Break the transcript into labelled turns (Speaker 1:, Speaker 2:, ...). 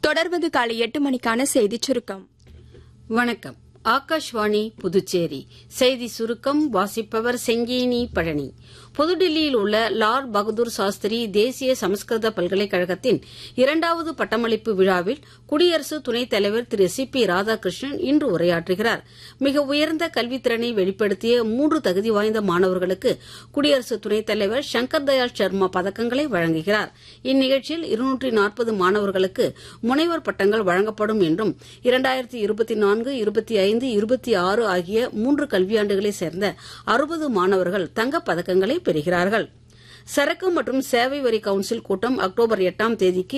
Speaker 1: தொடர்வது காலை எட்டு மணிக்கான செய்திச் சுருக்கம்
Speaker 2: வணக்கம் ஆகாஷ்வாணி புதுச்சேரி செய்தி சுருக்கம் வாசிப்பவர் செங்கேனி பழனி புதுடில்லியில் உள்ள லால் பகதூர் சாஸ்திரி தேசிய சமஸ்கிருத பல்கலைக்கழகத்தின் இரண்டாவது பட்டமளிப்பு விழாவில் குடியரசு துணைத் தலைவர் திரு சி பி ராதாகிருஷ்ணன் இன்று உரையாற்றுகிறார் மிக உயர்ந்த கல்வித்திறனை வெளிப்படுத்திய மூன்று தகுதி வாய்ந்த மாணவர்களுக்கு குடியரசு துணைத் தலைவர் சங்கர் தயாள் சர்மா பதக்கங்களை வழங்குகிறார் இந்நிகழ்ச்சியில் இருநூற்றி நாற்பது மாணவர்களுக்கு முனைவர் பட்டங்கள் வழங்கப்படும் என்றும் இரண்டாயிரத்தி இருபத்தி நான்கு இருபத்தி ஐந்து இருபத்தி ஆறு ஆகிய மூன்று கல்வியாண்டுகளைச் சேர்ந்த அறுபது மாணவர்கள் தங்கப் பதக்கங்களை பெறுகிறார்கள் சரக்கு மற்றும் சேவை வரி கவுன்சில் கூட்டம் அக்டோபர் எட்டாம் தேதிக்கு